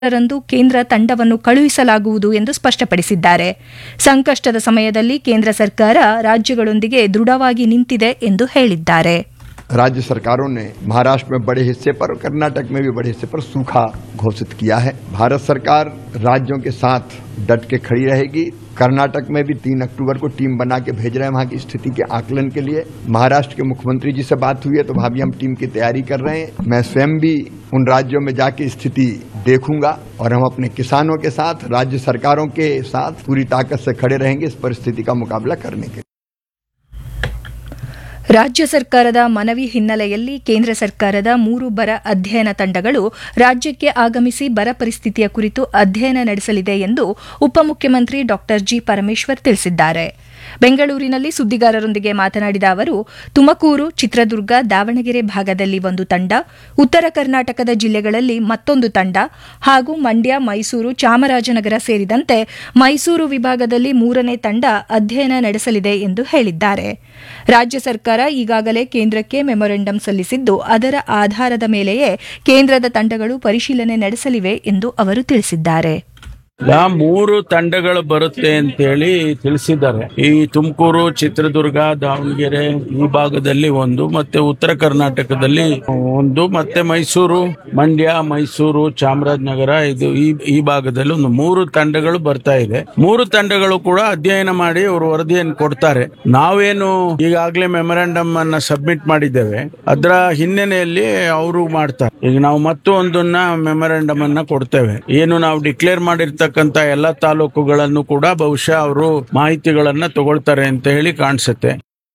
ರಂದು ಕೇಂದ್ರ ತಂಡವನ್ನು ಕಳುಹಿಸಲಾಗುವುದು ಎಂದು ಸ್ಪಷ್ಟಪಡಿಸಿದ್ದಾರೆ ಸಂಕಷ್ಟದ ಸಮಯದಲ್ಲಿ ಕೇಂದ್ರ ಸರ್ಕಾರ ರಾಜ್ಯಗಳೊಂದಿಗೆ ದೃಢವಾಗಿ ನಿಂತಿದೆ ಎಂದು ಹೇಳಿದ್ದಾರೆ राज्य सरकारों ने महाराष्ट्र में बड़े हिस्से पर और कर्नाटक में भी बड़े हिस्से पर सूखा घोषित किया है भारत सरकार राज्यों के साथ डट के खड़ी रहेगी कर्नाटक में भी तीन अक्टूबर को टीम बना के भेज रहे हैं वहां की स्थिति के आकलन के लिए महाराष्ट्र के मुख्यमंत्री जी से बात हुई है तो वहां भी हम टीम की तैयारी कर रहे हैं मैं स्वयं भी उन राज्यों में जाके स्थिति देखूंगा और हम अपने किसानों के साथ राज्य सरकारों के साथ पूरी ताकत से खड़े रहेंगे इस परिस्थिति का मुकाबला करने के लिए ರಾಜ್ಯ ಸರ್ಕಾರದ ಮನವಿ ಹಿನ್ನೆಲೆಯಲ್ಲಿ ಕೇಂದ್ರ ಸರ್ಕಾರದ ಮೂರು ಬರ ಅಧ್ಯಯನ ತಂಡಗಳು ರಾಜ್ಯಕ್ಕೆ ಆಗಮಿಸಿ ಬರ ಪರಿಸ್ಥಿತಿಯ ಕುರಿತು ಅಧ್ಯಯನ ನಡೆಸಲಿದೆ ಎಂದು ಉಪಮುಖ್ಯಮಂತ್ರಿ ಡಾ ಜಿ ಪರಮೇಶ್ವರ್ ತಿಳಿಸಿದ್ದಾರೆ ಬೆಂಗಳೂರಿನಲ್ಲಿ ಸುದ್ದಿಗಾರರೊಂದಿಗೆ ಮಾತನಾಡಿದ ಅವರು ತುಮಕೂರು ಚಿತ್ರದುರ್ಗ ದಾವಣಗೆರೆ ಭಾಗದಲ್ಲಿ ಒಂದು ತಂಡ ಉತ್ತರ ಕರ್ನಾಟಕದ ಜಿಲ್ಲೆಗಳಲ್ಲಿ ಮತ್ತೊಂದು ತಂಡ ಹಾಗೂ ಮಂಡ್ಯ ಮೈಸೂರು ಚಾಮರಾಜನಗರ ಸೇರಿದಂತೆ ಮೈಸೂರು ವಿಭಾಗದಲ್ಲಿ ಮೂರನೇ ತಂಡ ಅಧ್ಯಯನ ನಡೆಸಲಿದೆ ಎಂದು ಹೇಳಿದ್ದಾರೆ ರಾಜ್ಯ ಸರ್ಕಾರ ಈಗಾಗಲೇ ಕೇಂದ್ರಕ್ಕೆ ಮೆಮೊರಂಡಂ ಸಲ್ಲಿಸಿದ್ದು ಅದರ ಆಧಾರದ ಮೇಲೆಯೇ ಕೇಂದ್ರದ ತಂಡಗಳು ಪರಿಶೀಲನೆ ನಡೆಸಲಿವೆ ಎಂದು ಅವರು ತಿಳಿಸಿದ್ದಾರೆ ಈಗ ಮೂರು ತಂಡಗಳು ಬರುತ್ತೆ ಅಂತೇಳಿ ತಿಳಿಸಿದ್ದಾರೆ ಈ ತುಮಕೂರು ಚಿತ್ರದುರ್ಗ ದಾವಣಗೆರೆ ಈ ಭಾಗದಲ್ಲಿ ಒಂದು ಮತ್ತೆ ಉತ್ತರ ಕರ್ನಾಟಕದಲ್ಲಿ ಒಂದು ಮತ್ತೆ ಮೈಸೂರು ಮಂಡ್ಯ ಮೈಸೂರು ಚಾಮರಾಜನಗರ ಇದು ಈ ಈ ಭಾಗದಲ್ಲಿ ಒಂದು ಮೂರು ತಂಡಗಳು ಬರ್ತಾ ಇದೆ ಮೂರು ತಂಡಗಳು ಕೂಡ ಅಧ್ಯಯನ ಮಾಡಿ ಅವರು ವರದಿಯನ್ನು ಕೊಡ್ತಾರೆ ನಾವೇನು ಈಗಾಗಲೇ ಮೆಮೊರಾಂಡಮ್ ಅನ್ನ ಸಬ್ಮಿಟ್ ಮಾಡಿದ್ದೇವೆ ಅದರ ಹಿನ್ನೆಲೆಯಲ್ಲಿ ಅವರು ಮಾಡ್ತಾರೆ ಈಗ ನಾವು ಮತ್ತೊಂದನ್ನ ಮೆಮೊರಾಂಡಮ್ ಅನ್ನ ಕೊಡ್ತೇವೆ ಏನು ನಾವು ಡಿಕ್ಲೇರ್ ಮಾಡಿರ್ತಕ್ಕಂತ ಎಲ್ಲ ತಾಲೂಕುಗಳನ್ನು ಕೂಡ ಬಹುಶಃ ಅವರು ಮಾಹಿತಿಗಳನ್ನ ತಗೊಳ್ತಾರೆ ಅಂತ ಹೇಳಿ ಕಾಣಿಸುತ್ತೆ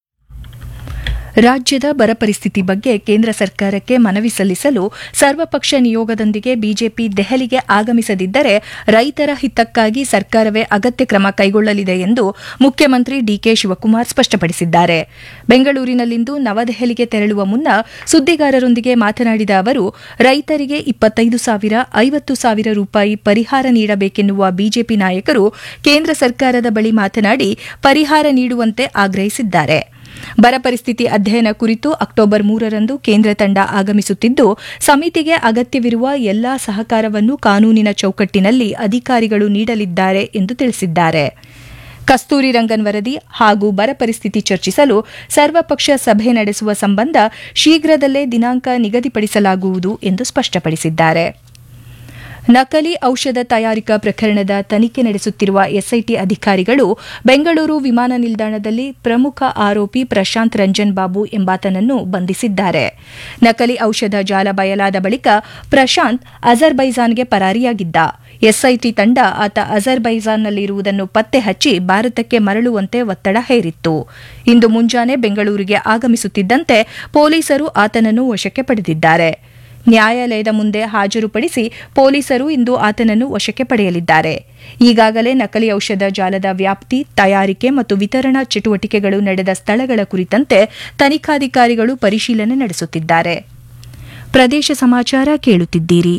ರಾಜ್ಯದ ಬರ ಪರಿಸ್ಥಿತಿ ಬಗ್ಗೆ ಕೇಂದ್ರ ಸರ್ಕಾರಕ್ಕೆ ಮನವಿ ಸಲ್ಲಿಸಲು ಸರ್ವಪಕ್ಷ ನಿಯೋಗದೊಂದಿಗೆ ಬಿಜೆಪಿ ದೆಹಲಿಗೆ ಆಗಮಿಸದಿದ್ದರೆ ರೈತರ ಹಿತಕ್ಕಾಗಿ ಸರ್ಕಾರವೇ ಅಗತ್ಯ ಕ್ರಮ ಕೈಗೊಳ್ಳಲಿದೆ ಎಂದು ಮುಖ್ಯಮಂತ್ರಿ ಡಿಕೆ ಶಿವಕುಮಾರ್ ಸ್ಪಷ್ಟಪಡಿಸಿದ್ದಾರೆ ಬೆಂಗಳೂರಿನಲ್ಲಿಂದು ನವದೆಹಲಿಗೆ ತೆರಳುವ ಮುನ್ನ ಸುದ್ದಿಗಾರರೊಂದಿಗೆ ಮಾತನಾಡಿದ ಅವರು ರೈತರಿಗೆ ಇಪ್ಪತ್ತೈದು ಸಾವಿರ ಐವತ್ತು ಸಾವಿರ ರೂಪಾಯಿ ಪರಿಹಾರ ನೀಡಬೇಕೆನ್ನುವ ಬಿಜೆಪಿ ನಾಯಕರು ಕೇಂದ್ರ ಸರ್ಕಾರದ ಬಳಿ ಮಾತನಾಡಿ ಪರಿಹಾರ ನೀಡುವಂತೆ ಆಗ್ರಹಿಸಿದ್ದಾರೆ ಬರ ಪರಿಸ್ಥಿತಿ ಅಧ್ಯಯನ ಕುರಿತು ಅಕ್ಟೋಬರ್ ಮೂರರಂದು ಕೇಂದ್ರ ತಂಡ ಆಗಮಿಸುತ್ತಿದ್ದು ಸಮಿತಿಗೆ ಅಗತ್ಯವಿರುವ ಎಲ್ಲಾ ಸಹಕಾರವನ್ನು ಕಾನೂನಿನ ಚೌಕಟ್ಟಿನಲ್ಲಿ ಅಧಿಕಾರಿಗಳು ನೀಡಲಿದ್ದಾರೆ ಎಂದು ತಿಳಿಸಿದ್ದಾರೆ ಕಸ್ತೂರಿ ರಂಗನ್ ವರದಿ ಹಾಗೂ ಬರ ಪರಿಸ್ಥಿತಿ ಚರ್ಚಿಸಲು ಸರ್ವಪಕ್ಷ ಸಭೆ ನಡೆಸುವ ಸಂಬಂಧ ಶೀಘ್ರದಲ್ಲೇ ದಿನಾಂಕ ನಿಗದಿಪಡಿಸಲಾಗುವುದು ಎಂದು ಸ್ಪಷ್ಟಪಡಿಸಿದ್ದಾರೆ ನಕಲಿ ಔಷಧ ತಯಾರಿಕಾ ಪ್ರಕರಣದ ತನಿಖೆ ನಡೆಸುತ್ತಿರುವ ಎಸ್ಐಟಿ ಅಧಿಕಾರಿಗಳು ಬೆಂಗಳೂರು ವಿಮಾನ ನಿಲ್ದಾಣದಲ್ಲಿ ಪ್ರಮುಖ ಆರೋಪಿ ಪ್ರಶಾಂತ್ ರಂಜನ್ ಬಾಬು ಎಂಬಾತನನ್ನು ಬಂಧಿಸಿದ್ದಾರೆ ನಕಲಿ ಔಷಧ ಜಾಲ ಬಯಲಾದ ಬಳಿಕ ಪ್ರಶಾಂತ್ ಅಜರ್ಬೈಜಾನ್ಗೆ ಪರಾರಿಯಾಗಿದ್ದ ಎಸ್ಐಟಿ ತಂಡ ಆತ ಅಜರ್ಬೈಜಾನ್ನಲ್ಲಿರುವುದನ್ನು ಪತ್ತೆ ಹಚ್ಚಿ ಭಾರತಕ್ಕೆ ಮರಳುವಂತೆ ಒತ್ತಡ ಹೇರಿತ್ತು ಇಂದು ಮುಂಜಾನೆ ಬೆಂಗಳೂರಿಗೆ ಆಗಮಿಸುತ್ತಿದ್ದಂತೆ ಪೊಲೀಸರು ಆತನನ್ನು ವಶಕ್ಕೆ ಪಡೆದಿದ್ದಾರೆ ನ್ಯಾಯಾಲಯದ ಮುಂದೆ ಹಾಜರುಪಡಿಸಿ ಪೊಲೀಸರು ಇಂದು ಆತನನ್ನು ವಶಕ್ಕೆ ಪಡೆಯಲಿದ್ದಾರೆ ಈಗಾಗಲೇ ನಕಲಿ ಔಷಧ ಜಾಲದ ವ್ಯಾಪ್ತಿ ತಯಾರಿಕೆ ಮತ್ತು ವಿತರಣಾ ಚಟುವಟಿಕೆಗಳು ನಡೆದ ಸ್ಥಳಗಳ ಕುರಿತಂತೆ ತನಿಖಾಧಿಕಾರಿಗಳು ಪರಿಶೀಲನೆ ನಡೆಸುತ್ತಿದ್ದಾರೆ ಪ್ರದೇಶ ಸಮಾಚಾರ ಕೇಳುತ್ತಿದ್ದೀರಿ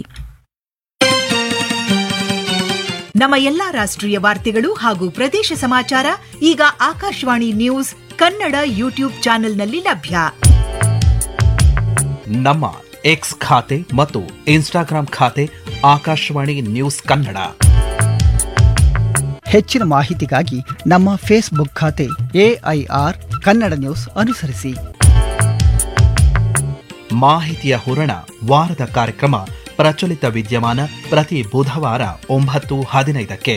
ನಮ್ಮ ಎಲ್ಲಾ ರಾಷ್ಟ್ರೀಯ ವಾರ್ತೆಗಳು ಹಾಗೂ ಪ್ರದೇಶ ಸಮಾಚಾರ ಈಗ ಆಕಾಶವಾಣಿ ನ್ಯೂಸ್ ಕನ್ನಡ ಯೂಟ್ಯೂಬ್ ಚಾನೆಲ್ನಲ್ಲಿ ಲಭ್ಯ ನಮ್ಮ ಎಕ್ಸ್ ಖಾತೆ ಮತ್ತು ಇನ್ಸ್ಟಾಗ್ರಾಂ ಖಾತೆ ಆಕಾಶವಾಣಿ ನ್ಯೂಸ್ ಕನ್ನಡ ಹೆಚ್ಚಿನ ಮಾಹಿತಿಗಾಗಿ ನಮ್ಮ ಫೇಸ್ಬುಕ್ ಖಾತೆ ಎಐಆರ್ ಕನ್ನಡ ನ್ಯೂಸ್ ಅನುಸರಿಸಿ ಮಾಹಿತಿಯ ಹೂರಣ ವಾರದ ಕಾರ್ಯಕ್ರಮ ಪ್ರಚಲಿತ ವಿದ್ಯಮಾನ ಪ್ರತಿ ಬುಧವಾರ ಒಂಬತ್ತು ಹದಿನೈದಕ್ಕೆ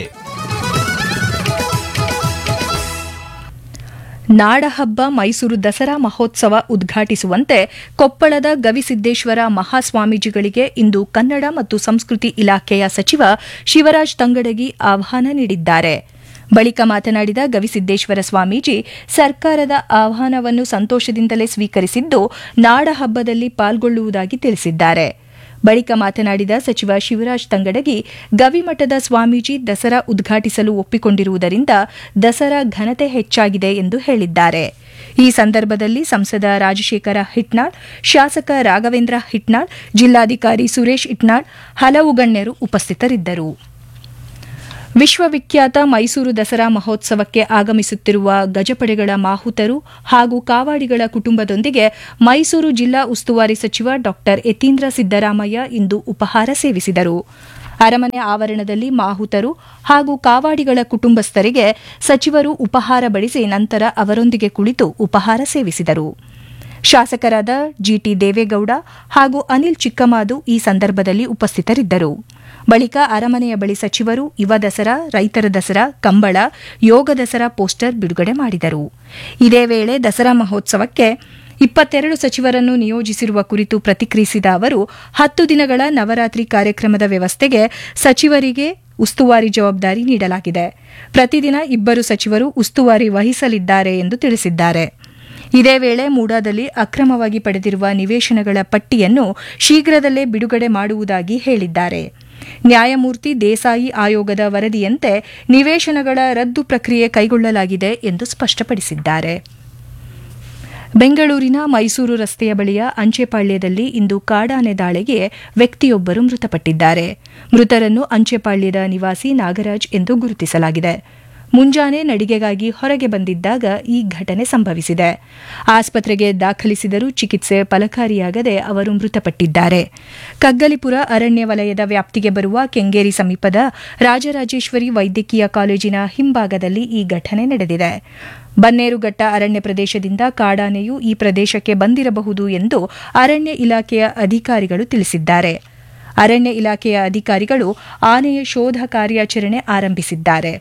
ನಾಡಹಬ್ಬ ಮೈಸೂರು ದಸರಾ ಮಹೋತ್ಸವ ಉದ್ಘಾಟಿಸುವಂತೆ ಕೊಪ್ಪಳದ ಗವಿಸಿದ್ದೇಶ್ವರ ಮಹಾಸ್ವಾಮೀಜಿಗಳಿಗೆ ಇಂದು ಕನ್ನಡ ಮತ್ತು ಸಂಸ್ಕೃತಿ ಇಲಾಖೆಯ ಸಚಿವ ಶಿವರಾಜ್ ತಂಗಡಗಿ ಆಹ್ವಾನ ನೀಡಿದ್ದಾರೆ ಬಳಿಕ ಮಾತನಾಡಿದ ಗವಿಸಿದ್ದೇಶ್ವರ ಸ್ವಾಮೀಜಿ ಸರ್ಕಾರದ ಆಹ್ವಾನವನ್ನು ಸಂತೋಷದಿಂದಲೇ ಸ್ವೀಕರಿಸಿದ್ದು ನಾಡಹಬ್ಬದಲ್ಲಿ ಪಾಲ್ಗೊಳ್ಳುವುದಾಗಿ ತಿಳಿಸಿದ್ದಾರೆ ಬಳಿಕ ಮಾತನಾಡಿದ ಸಚಿವ ಶಿವರಾಜ್ ತಂಗಡಗಿ ಗವಿಮಠದ ಸ್ವಾಮೀಜಿ ದಸರಾ ಉದ್ಘಾಟಿಸಲು ಒಪ್ಪಿಕೊಂಡಿರುವುದರಿಂದ ದಸರಾ ಘನತೆ ಹೆಚ್ಚಾಗಿದೆ ಎಂದು ಹೇಳಿದ್ದಾರೆ ಈ ಸಂದರ್ಭದಲ್ಲಿ ಸಂಸದ ರಾಜಶೇಖರ ಹಿಟ್ನಾಳ್ ಶಾಸಕ ರಾಘವೇಂದ್ರ ಹಿಟ್ನಾಳ್ ಜಿಲ್ಲಾಧಿಕಾರಿ ಸುರೇಶ್ ಇಟ್ನಾಳ್ ಹಲವು ಗಣ್ಯರು ಉಪಸ್ಥಿತರಿದ್ದರು ವಿಶ್ವವಿಖ್ಯಾತ ಮೈಸೂರು ದಸರಾ ಮಹೋತ್ಸವಕ್ಕೆ ಆಗಮಿಸುತ್ತಿರುವ ಗಜಪಡೆಗಳ ಮಾಹುತರು ಹಾಗೂ ಕಾವಾಡಿಗಳ ಕುಟುಂಬದೊಂದಿಗೆ ಮೈಸೂರು ಜಿಲ್ಲಾ ಉಸ್ತುವಾರಿ ಸಚಿವ ಡಾ ಯತೀಂದ್ರ ಸಿದ್ದರಾಮಯ್ಯ ಇಂದು ಉಪಹಾರ ಸೇವಿಸಿದರು ಅರಮನೆ ಆವರಣದಲ್ಲಿ ಮಾಹುತರು ಹಾಗೂ ಕಾವಾಡಿಗಳ ಕುಟುಂಬಸ್ಥರಿಗೆ ಸಚಿವರು ಉಪಹಾರ ಬಡಿಸಿ ನಂತರ ಅವರೊಂದಿಗೆ ಕುಳಿತು ಉಪಹಾರ ಸೇವಿಸಿದರು ಶಾಸಕರಾದ ಜಿಟಿ ದೇವೇಗೌಡ ಹಾಗೂ ಅನಿಲ್ ಚಿಕ್ಕಮಾದು ಈ ಸಂದರ್ಭದಲ್ಲಿ ಉಪಸ್ಥಿತರಿದ್ದರು ಬಳಿಕ ಅರಮನೆಯ ಬಳಿ ಸಚಿವರು ಯುವ ದಸರಾ ರೈತರ ದಸರಾ ಕಂಬಳ ಯೋಗ ದಸರಾ ಪೋಸ್ಟರ್ ಬಿಡುಗಡೆ ಮಾಡಿದರು ಇದೇ ವೇಳೆ ದಸರಾ ಮಹೋತ್ಸವಕ್ಕೆ ಇಪ್ಪತ್ತೆರಡು ಸಚಿವರನ್ನು ನಿಯೋಜಿಸಿರುವ ಕುರಿತು ಪ್ರತಿಕ್ರಿಯಿಸಿದ ಅವರು ಹತ್ತು ದಿನಗಳ ನವರಾತ್ರಿ ಕಾರ್ಯಕ್ರಮದ ವ್ಯವಸ್ಥೆಗೆ ಸಚಿವರಿಗೆ ಉಸ್ತುವಾರಿ ಜವಾಬ್ದಾರಿ ನೀಡಲಾಗಿದೆ ಪ್ರತಿದಿನ ಇಬ್ಬರು ಸಚಿವರು ಉಸ್ತುವಾರಿ ವಹಿಸಲಿದ್ದಾರೆ ಎಂದು ತಿಳಿಸಿದ್ದಾರೆ ಇದೇ ವೇಳೆ ಮೂಡಾದಲ್ಲಿ ಅಕ್ರಮವಾಗಿ ಪಡೆದಿರುವ ನಿವೇಶನಗಳ ಪಟ್ಟಿಯನ್ನು ಶೀಘ್ರದಲ್ಲೇ ಬಿಡುಗಡೆ ಮಾಡುವುದಾಗಿ ಹೇಳಿದ್ದಾರೆ ನ್ಯಾಯಮೂರ್ತಿ ದೇಸಾಯಿ ಆಯೋಗದ ವರದಿಯಂತೆ ನಿವೇಶನಗಳ ರದ್ದು ಪ್ರಕ್ರಿಯೆ ಕೈಗೊಳ್ಳಲಾಗಿದೆ ಎಂದು ಸ್ಪಷ್ಟಪಡಿಸಿದ್ದಾರೆ ಬೆಂಗಳೂರಿನ ಮೈಸೂರು ರಸ್ತೆಯ ಬಳಿಯ ಅಂಚೆಪಾಳ್ಯದಲ್ಲಿ ಇಂದು ಕಾಡಾನೆ ದಾಳಿಗೆ ವ್ಯಕ್ತಿಯೊಬ್ಬರು ಮೃತಪಟ್ಟಿದ್ದಾರೆ ಮೃತರನ್ನು ಅಂಚೆಪಾಳ್ಯದ ನಿವಾಸಿ ನಾಗರಾಜ್ ಎಂದು ಗುರುತಿಸಲಾಗಿದೆ ಮುಂಜಾನೆ ನಡಿಗೆಗಾಗಿ ಹೊರಗೆ ಬಂದಿದ್ದಾಗ ಈ ಘಟನೆ ಸಂಭವಿಸಿದೆ ಆಸ್ಪತ್ರೆಗೆ ದಾಖಲಿಸಿದರೂ ಚಿಕಿತ್ಸೆ ಫಲಕಾರಿಯಾಗದೆ ಅವರು ಮೃತಪಟ್ಟಿದ್ದಾರೆ ಕಗ್ಗಲಿಪುರ ಅರಣ್ಯ ವಲಯದ ವ್ಯಾಪ್ತಿಗೆ ಬರುವ ಕೆಂಗೇರಿ ಸಮೀಪದ ರಾಜರಾಜೇಶ್ವರಿ ವೈದ್ಯಕೀಯ ಕಾಲೇಜಿನ ಹಿಂಭಾಗದಲ್ಲಿ ಈ ಘಟನೆ ನಡೆದಿದೆ ಬನ್ನೇರುಘಟ್ಟ ಅರಣ್ಯ ಪ್ರದೇಶದಿಂದ ಕಾಡಾನೆಯು ಈ ಪ್ರದೇಶಕ್ಕೆ ಬಂದಿರಬಹುದು ಎಂದು ಅರಣ್ಯ ಇಲಾಖೆಯ ಅಧಿಕಾರಿಗಳು ತಿಳಿಸಿದ್ದಾರೆ ಅರಣ್ಯ ಇಲಾಖೆಯ ಅಧಿಕಾರಿಗಳು ಆನೆಯ ಶೋಧ ಕಾರ್ಯಾಚರಣೆ ಆರಂಭಿಸಿದ್ದಾರೆ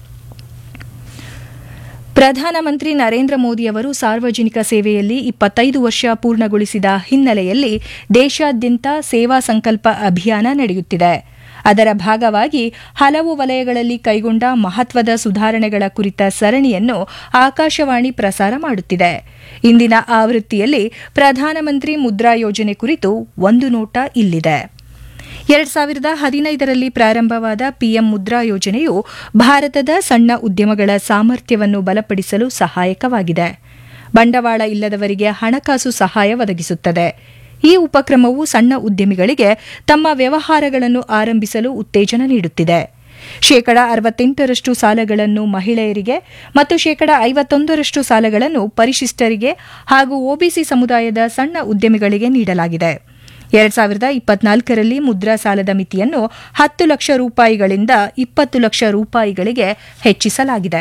ಪ್ರಧಾನಮಂತ್ರಿ ನರೇಂದ್ರ ಮೋದಿ ಅವರು ಸಾರ್ವಜನಿಕ ಸೇವೆಯಲ್ಲಿ ಇಪ್ಪತ್ತೈದು ವರ್ಷ ಪೂರ್ಣಗೊಳಿಸಿದ ಹಿನ್ನೆಲೆಯಲ್ಲಿ ದೇಶಾದ್ಯಂತ ಸೇವಾ ಸಂಕಲ್ಪ ಅಭಿಯಾನ ನಡೆಯುತ್ತಿದೆ ಅದರ ಭಾಗವಾಗಿ ಹಲವು ವಲಯಗಳಲ್ಲಿ ಕೈಗೊಂಡ ಮಹತ್ವದ ಸುಧಾರಣೆಗಳ ಕುರಿತ ಸರಣಿಯನ್ನು ಆಕಾಶವಾಣಿ ಪ್ರಸಾರ ಮಾಡುತ್ತಿದೆ ಇಂದಿನ ಆವೃತ್ತಿಯಲ್ಲಿ ಪ್ರಧಾನಮಂತ್ರಿ ಮುದ್ರಾ ಯೋಜನೆ ಕುರಿತು ಒಂದು ನೋಟ ಇಲ್ಲಿದೆ ಎರಡ್ ಸಾವಿರದ ಹದಿನೈದರಲ್ಲಿ ಪ್ರಾರಂಭವಾದ ಪಿಎಂ ಮುದ್ರಾ ಯೋಜನೆಯು ಭಾರತದ ಸಣ್ಣ ಉದ್ಯಮಗಳ ಸಾಮರ್ಥ್ಯವನ್ನು ಬಲಪಡಿಸಲು ಸಹಾಯಕವಾಗಿದೆ ಬಂಡವಾಳ ಇಲ್ಲದವರಿಗೆ ಹಣಕಾಸು ಸಹಾಯ ಒದಗಿಸುತ್ತದೆ ಈ ಉಪಕ್ರಮವು ಸಣ್ಣ ಉದ್ಯಮಿಗಳಿಗೆ ತಮ್ಮ ವ್ಯವಹಾರಗಳನ್ನು ಆರಂಭಿಸಲು ಉತ್ತೇಜನ ನೀಡುತ್ತಿದೆ ಶೇಕಡ ಅರವತ್ತೆಂಟರಷ್ಟು ಸಾಲಗಳನ್ನು ಮಹಿಳೆಯರಿಗೆ ಮತ್ತು ಶೇಕಡ ಐವತ್ತೊಂದರಷ್ಟು ಸಾಲಗಳನ್ನು ಪರಿಶಿಷ್ಟರಿಗೆ ಹಾಗೂ ಒಬಿಸಿ ಸಮುದಾಯದ ಸಣ್ಣ ಉದ್ಯಮಿಗಳಿಗೆ ನೀಡಲಾಗಿದೆ ಎರಡ್ ಸಾವಿರದ ಇಪ್ಪತ್ನಾಲ್ಕರಲ್ಲಿ ಮುದ್ರಾ ಸಾಲದ ಮಿತಿಯನ್ನು ಹತ್ತು ಲಕ್ಷ ರೂಪಾಯಿಗಳಿಂದ ಇಪ್ಪತ್ತು ಲಕ್ಷ ರೂಪಾಯಿಗಳಿಗೆ ಹೆಚ್ಚಿಸಲಾಗಿದೆ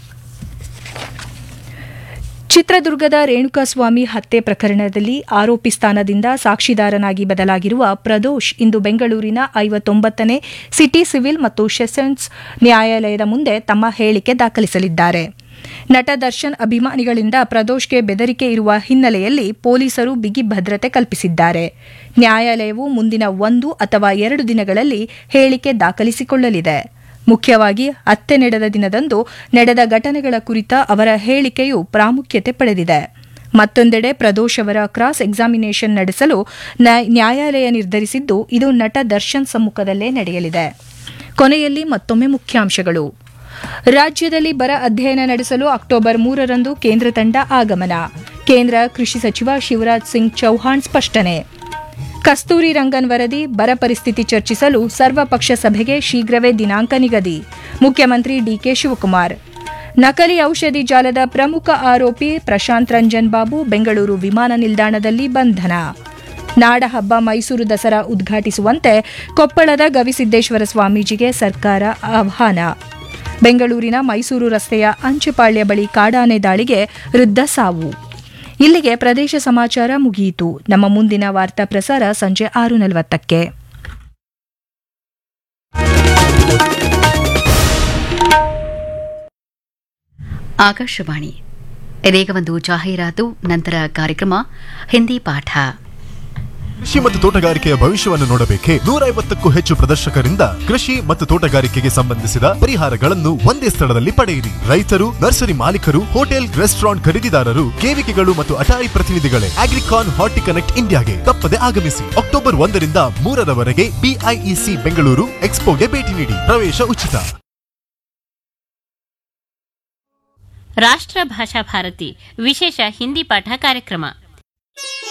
ಚಿತ್ರದುರ್ಗದ ರೇಣುಕಾಸ್ವಾಮಿ ಹತ್ಯೆ ಪ್ರಕರಣದಲ್ಲಿ ಆರೋಪಿ ಸ್ಥಾನದಿಂದ ಸಾಕ್ಷಿದಾರನಾಗಿ ಬದಲಾಗಿರುವ ಪ್ರದೋಷ್ ಇಂದು ಬೆಂಗಳೂರಿನ ಐವತ್ತೊಂಬತ್ತನೇ ಸಿಟಿ ಸಿವಿಲ್ ಮತ್ತು ಸೆಷನ್ಸ್ ನ್ಯಾಯಾಲಯದ ಮುಂದೆ ತಮ್ಮ ಹೇಳಿಕೆ ದಾಖಲಿಸಲಿದ್ದಾರೆ ನಟ ದರ್ಶನ್ ಅಭಿಮಾನಿಗಳಿಂದ ಪ್ರದೋಷ್ಗೆ ಬೆದರಿಕೆ ಇರುವ ಹಿನ್ನೆಲೆಯಲ್ಲಿ ಪೊಲೀಸರು ಬಿಗಿ ಭದ್ರತೆ ಕಲ್ಪಿಸಿದ್ದಾರೆ ನ್ಯಾಯಾಲಯವು ಮುಂದಿನ ಒಂದು ಅಥವಾ ಎರಡು ದಿನಗಳಲ್ಲಿ ಹೇಳಿಕೆ ದಾಖಲಿಸಿಕೊಳ್ಳಲಿದೆ ಮುಖ್ಯವಾಗಿ ಹತ್ಯೆ ನಡೆದ ದಿನದಂದು ನಡೆದ ಘಟನೆಗಳ ಕುರಿತ ಅವರ ಹೇಳಿಕೆಯು ಪ್ರಾಮುಖ್ಯತೆ ಪಡೆದಿದೆ ಮತ್ತೊಂದೆಡೆ ಪ್ರದೋಷ್ ಅವರ ಕ್ರಾಸ್ ಎಕ್ಸಾಮಿನೇಷನ್ ನಡೆಸಲು ನ್ಯಾಯಾಲಯ ನಿರ್ಧರಿಸಿದ್ದು ಇದು ನಟ ದರ್ಶನ್ ಸಮ್ಮುಖದಲ್ಲೇ ನಡೆಯಲಿದೆ ಕೊನೆಯಲ್ಲಿ ಮತ್ತೊಮ್ಮೆ ಮುಖ್ಯಾಂಶಗಳು ರಾಜ್ಯದಲ್ಲಿ ಬರ ಅಧ್ಯಯನ ನಡೆಸಲು ಅಕ್ಟೋಬರ್ ಮೂರರಂದು ಕೇಂದ್ರ ತಂಡ ಆಗಮನ ಕೇಂದ್ರ ಕೃಷಿ ಸಚಿವ ಶಿವರಾಜ್ ಸಿಂಗ್ ಚೌಹಾಣ್ ಸ್ಪಷ್ಟನೆ ಕಸ್ತೂರಿ ರಂಗನ್ ವರದಿ ಬರ ಪರಿಸ್ಥಿತಿ ಚರ್ಚಿಸಲು ಸರ್ವಪಕ್ಷ ಸಭೆಗೆ ಶೀಘ್ರವೇ ದಿನಾಂಕ ನಿಗದಿ ಮುಖ್ಯಮಂತ್ರಿ ಡಿಕೆ ಶಿವಕುಮಾರ್ ನಕಲಿ ಔಷಧಿ ಜಾಲದ ಪ್ರಮುಖ ಆರೋಪಿ ಪ್ರಶಾಂತ್ ರಂಜನ್ ಬಾಬು ಬೆಂಗಳೂರು ವಿಮಾನ ನಿಲ್ದಾಣದಲ್ಲಿ ಬಂಧನ ನಾಡಹಬ್ಬ ಮೈಸೂರು ದಸರಾ ಉದ್ಘಾಟಿಸುವಂತೆ ಕೊಪ್ಪಳದ ಗವಿಸಿದ್ದೇಶ್ವರ ಸ್ವಾಮೀಜಿಗೆ ಸರ್ಕಾರ ಆಹ್ವಾನ ಬೆಂಗಳೂರಿನ ಮೈಸೂರು ರಸ್ತೆಯ ಅಂಚೆಪಾಳ್ಯ ಬಳಿ ಕಾಡಾನೆ ದಾಳಿಗೆ ವೃದ್ಧ ಸಾವು ಇಲ್ಲಿಗೆ ಪ್ರದೇಶ ಸಮಾಚಾರ ಮುಗಿಯಿತು ನಮ್ಮ ಮುಂದಿನ ವಾರ್ತಾ ಪ್ರಸಾರ ಸಂಜೆ ಆರು ನಲವತ್ತಕ್ಕೆ ಆಕಾಶವಾಣಿ ಇದೀಗ ಒಂದು ಜಾಹೀರಾತು ನಂತರ ಕಾರ್ಯಕ್ರಮ ಹಿಂದಿ ಪಾಠ ಕೃಷಿ ಮತ್ತು ತೋಟಗಾರಿಕೆಯ ಭವಿಷ್ಯವನ್ನು ನೋಡಬೇಕೆ ನೂರ ಐವತ್ತಕ್ಕೂ ಹೆಚ್ಚು ಪ್ರದರ್ಶಕರಿಂದ ಕೃಷಿ ಮತ್ತು ತೋಟಗಾರಿಕೆಗೆ ಸಂಬಂಧಿಸಿದ ಪರಿಹಾರಗಳನ್ನು ಒಂದೇ ಸ್ಥಳದಲ್ಲಿ ಪಡೆಯಿರಿ ರೈತರು ನರ್ಸರಿ ಮಾಲೀಕರು ಹೋಟೆಲ್ ರೆಸ್ಟೋರೆಂಟ್ ಖರೀದಿದಾರರು ಕೇವಿಕೆಗಳು ಮತ್ತು ಅಟಾರಿ ಪ್ರತಿನಿಧಿಗಳೇ ಅಗ್ರಿಕಾನ್ ಹಾರ್ಟಿ ಕನೆಕ್ಟ್ ಇಂಡಿಯಾಗೆ ತಪ್ಪದೆ ಆಗಮಿಸಿ ಅಕ್ಟೋಬರ್ ಒಂದರಿಂದ ಮೂರರವರೆಗೆ ಬಿಐಇಸಿ ಬೆಂಗಳೂರು ಎಕ್ಸ್ಪೋಗೆ ಭೇಟಿ ನೀಡಿ ಪ್ರವೇಶ ಉಚಿತ ರಾಷ್ಟ್ರ ಭಾಷಾ ಭಾರತಿ ವಿಶೇಷ ಹಿಂದಿ ಪಾಠ ಕಾರ್ಯಕ್ರಮ